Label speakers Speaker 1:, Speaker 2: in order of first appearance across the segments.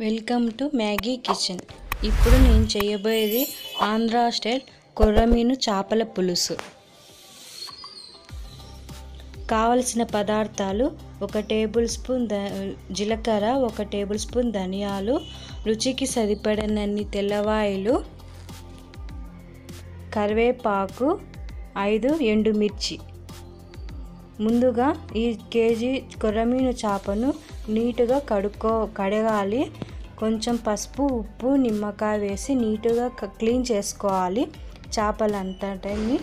Speaker 1: welcome to Maggi kitchen ఇప్పుడు నేను చేయబోయేది ఆంధ్రా స్టైల్ కొర్రమీను చేపల పులుసు కావలసిన పదార్థాలు ఒక టేబుల్ స్పూన్ ద జీలకర్ర ఒక టేబుల్ స్పూన్ ధనియాలు రుచికి సరిపడినన్ని తెల్లవాయిలు కరివేపాకు ఐదు ఎండుమిర్చి ముందుగా ఈ కేజీ కొర్రమీను చేపను నీటుగా కడుక్కో కడగాలి కొంచెం పసుపు ఉప్పు నిమ్మకాయ వేసి నీటుగా క- క్లీన్ చేసుకోవాలి చేపలంతటిని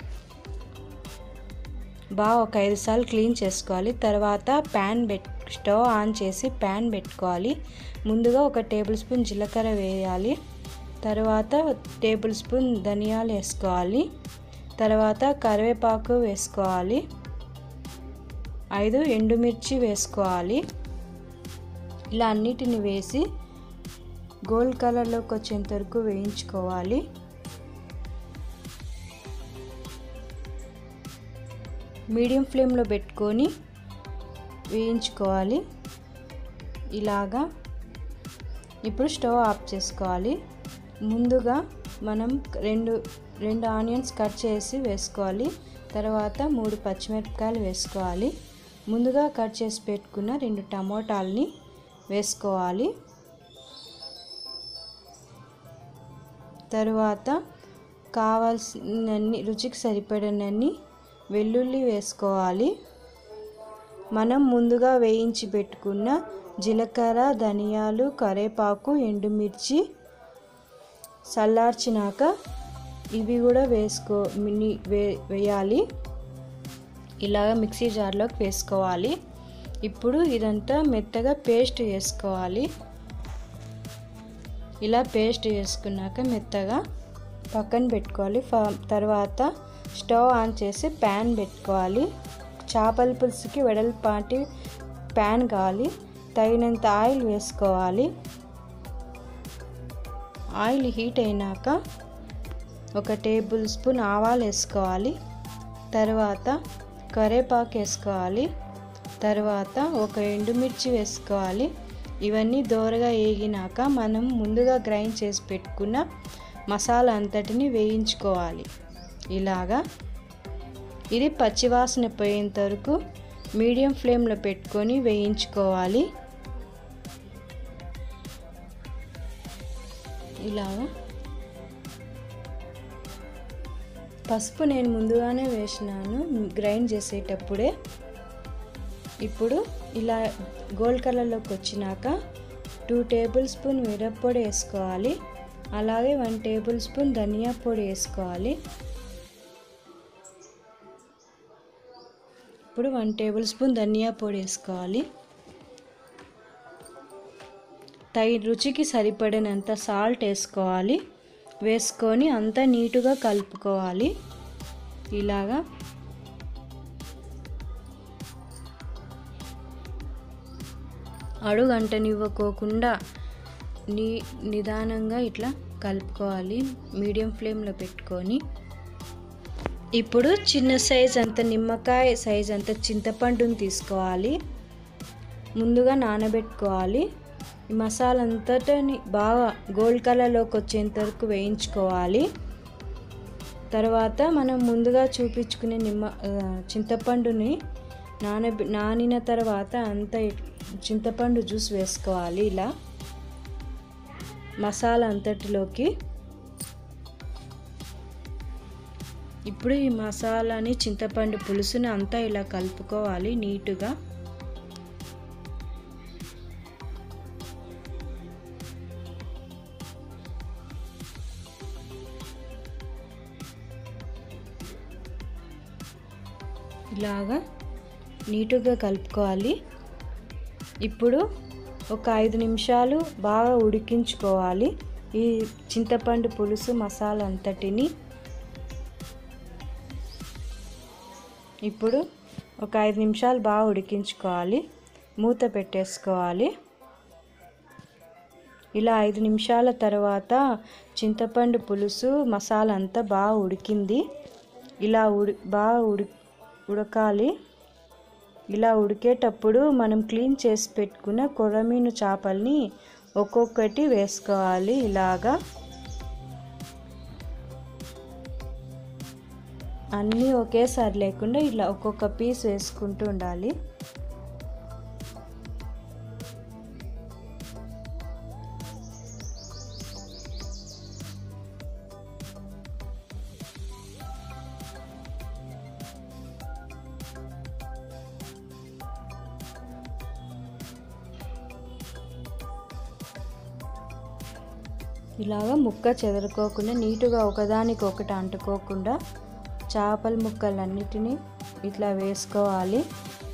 Speaker 1: బాగా ఒక ఐదు సార్లు క్లీన్ చేసుకోవాలి తర్వాత ప్యాన్ పెట్ స్టవ్ ఆన్ చేసి ప్యాన్ పెట్టుకోవాలి ముందుగా ఒక టేబుల్ స్పూన్ జీలకర్ర వేయాలి తర్వాత టేబుల్ స్పూన్ ధనియాలు వేసుకోవాలి తర్వాత కరివేపాకు వేసుకోవాలి ఐదు ఎండుమిర్చి వేసుకోవాలి ఇలా అన్నిటిని వేసి గోల్డ్ కలర్లోకి వచ్చేంత వరకు వేయించుకోవాలి మీడియం ఫ్లేమ్లో పెట్టుకొని వేయించుకోవాలి ఇలాగా ఇప్పుడు స్టవ్ ఆఫ్ చేసుకోవాలి ముందుగా మనం రెండు రెండు ఆనియన్స్ కట్ చేసి వేసుకోవాలి తర్వాత మూడు పచ్చిమిరపకాయలు వేసుకోవాలి ముందుగా కట్ చేసి పెట్టుకున్న రెండు టమోటాలని వేసుకోవాలి తరువాత కావాల్సినన్ని రుచికి సరిపడినన్ని వెల్లుల్లి వేసుకోవాలి మనం ముందుగా వేయించి పెట్టుకున్న జీలకర్ర ధనియాలు కరేపాకు ఎండుమిర్చి చల్లార్చినాక ఇవి కూడా వేసుకో మిని వే వేయాలి ఇలాగ మిక్సీ జార్లోకి వేసుకోవాలి ఇప్పుడు ఇదంతా మెత్తగా పేస్ట్ వేసుకోవాలి ఇలా పేస్ట్ వేసుకున్నాక మెత్తగా పక్కన పెట్టుకోవాలి ఫ- తర్వాత స్టవ్ ఆన్ చేసి ప్యాన్ పెట్టుకోవాలి చేపల పులుసుకి వెడల్పాటి ప్యాన్ కావాలి తగినంత ఆయిల్ వేసుకోవాలి ఆయిల్ హీట్ అయినాక ఒక టేబుల్ స్పూన్ ఆవాలు వేసుకోవాలి తర్వాత కరేపాకు వేసుకోవాలి తర్వాత ఒక ఎండుమిర్చి వేసుకోవాలి ఇవన్నీ దోరగా వేగినాక మనం ముందుగా గ్రైండ్ చేసి పెట్టుకున్న మసాలా అంతటిని వేయించుకోవాలి ఇలాగా ఇది పచ్చివాసన పోయేంత వరకు మీడియం ఫ్లేమ్లో పెట్టుకొని వేయించుకోవాలి ఇలాగా పసుపు నేను ముందుగానే వేసినాను గ్రైండ్ చేసేటప్పుడే ఇప్పుడు ఇలా గోల్డ్ కలర్లోకి వచ్చినాక టూ టేబుల్ స్పూన్ మిరప్పొడి వేసుకోవాలి అలాగే వన్ టేబుల్ స్పూన్ ధనియా పొడి వేసుకోవాలి ఇప్పుడు వన్ టేబుల్ స్పూన్ ధనియా పొడి వేసుకోవాలి తగి రుచికి సరిపడినంత సాల్ట్ వేసుకోవాలి వేసుకొని అంతా నీటుగా కలుపుకోవాలి ఇలాగా అడుగంటనివ్వకోకుండా నీ నిదానంగా ఇట్లా కలుపుకోవాలి మీడియం ఫ్లేమ్లో పెట్టుకొని ఇప్పుడు చిన్న సైజ్ అంత నిమ్మకాయ సైజ్ అంత చింతపండుని తీసుకోవాలి ముందుగా నానబెట్టుకోవాలి ఈ మసాలా అంతటిని బాగా గోల్డ్ కలర్లోకి వచ్చేంత వరకు వేయించుకోవాలి తర్వాత మనం ముందుగా చూపించుకునే నిమ్మ ఆ, చింతపండుని నాన నానిన తర్వాత అంత చింతపండు జ్యూస్ వేసుకోవాలి ఇలా మసాలా అంతటిలోకి ఇప్పుడు ఈ మసాలాని చింతపండు పులుసుని అంతా ఇలా కలుపుకోవాలి నీటుగా ఇలాగా నీటుగా కలుపుకోవాలి ఇప్పుడు ఒక ఐదు నిమిషాలు బాగా ఉడికించుకోవాలి ఈ చింతపండు పులుసు మసాలా అంతటిని ఇప్పుడు ఒక ఐదు నిమిషాలు బాగా ఉడికించుకోవాలి మూత పెట్టేసుకోవాలి ఇలా ఐదు నిమిషాల తర్వాత చింతపండు పులుసు మసాలా అంతా బాగా ఉడికింది ఇలా ఉడి బాగా ఉడి ఉడకాలి ఇలా ఉడికేటప్పుడు మనం క్లీన్ చేసి పెట్టుకున్న కొర్రమీను చేపల్ని ఒక్కొక్కటి వేసుకోవాలి ఇలాగా అన్నీ ఒకేసారి లేకుండా ఇలా ఒక్కొక్క పీస్ వేసుకుంటూ ఉండాలి ఇలాగా ముక్క చెదరుకోకుండా నీటుగా ఒకదానికి ఒకటి అంటుకోకుండా చేపల ముక్కలన్నిటినీ ఇట్లా వేసుకోవాలి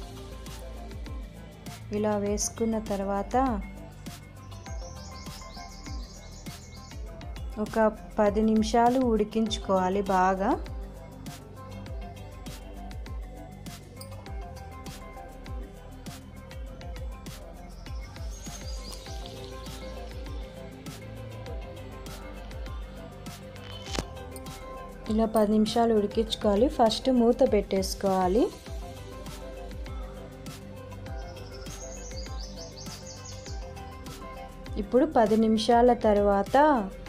Speaker 1: ఇలా వేసుకున్న తర్వాత ఒక పది నిమిషాలు ఉడికించుకోవాలి బాగా ఇలా పది నిమిషాలు ఉడికించుకోవాలి ఫస్ట్ మూత పెట్టేసుకోవాలి ఇప్పుడు పది నిమిషాల తర్వాత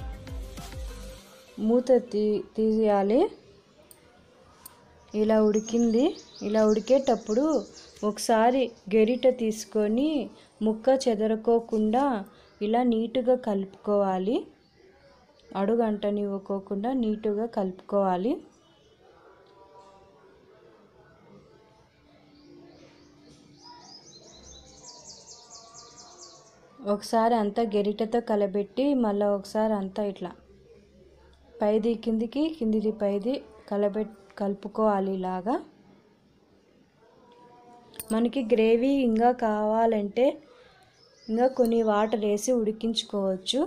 Speaker 1: మూత తీ తీయాలి ఇలా ఉడికింది ఇలా ఉడికేటప్పుడు ఒకసారి గెరిట తీసుకొని ముక్క చెదరకోకుండా ఇలా నీటుగా కలుపుకోవాలి అడుగంటనివ్వకోకుండా నీటుగా కలుపుకోవాలి ఒకసారి అంతా గెరిటతో కలబెట్టి మళ్ళీ ఒకసారి అంతా ఇట్లా పైది కిందికి కిందిది పైది కలబెట్ కలుపుకోవాలి ఇలాగా మనకి గ్రేవీ ఇంకా కావాలంటే ఇంకా కొన్ని వాటర్ వేసి ఉడికించుకోవచ్చు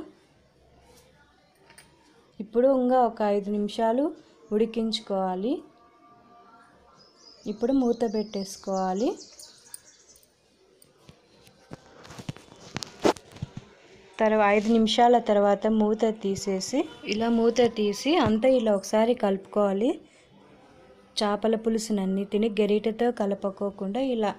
Speaker 1: ఇప్పుడు ఇంకా ఒక ఐదు నిమిషాలు ఉడికించుకోవాలి ఇప్పుడు మూత పెట్టేసుకోవాలి తర్వాత ఐదు నిమిషాల తర్వాత మూత తీసేసి ఇలా మూత తీసి అంతా ఇలా ఒకసారి కలుపుకోవాలి చేపల పులుసునన్నిటిని గరిటెతో కలపకోకుండా ఇలా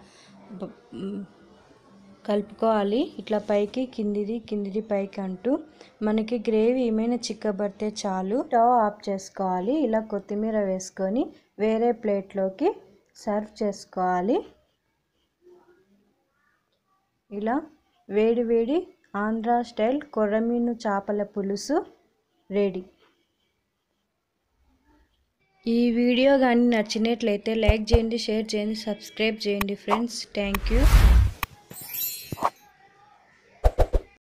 Speaker 1: కలుపుకోవాలి ఇట్లా పైకి కిందిది కిందిది పైకి అంటూ మనకి గ్రేవీ ఏమైనా చిక్కబడితే చాలు స్టవ్ ఆఫ్ చేసుకోవాలి ఇలా కొత్తిమీర వేసుకొని వేరే ప్లేట్లోకి సర్వ్ చేసుకోవాలి ఇలా వేడి వేడి ఆంధ్ర స్టైల్ కొర్రమీను చేపల పులుసు రెడీ ఈ వీడియో కానీ నచ్చినట్లయితే లైక్ చేయండి షేర్ చేయండి సబ్స్క్రైబ్ చేయండి ఫ్రెండ్స్ థ్యాంక్ యూ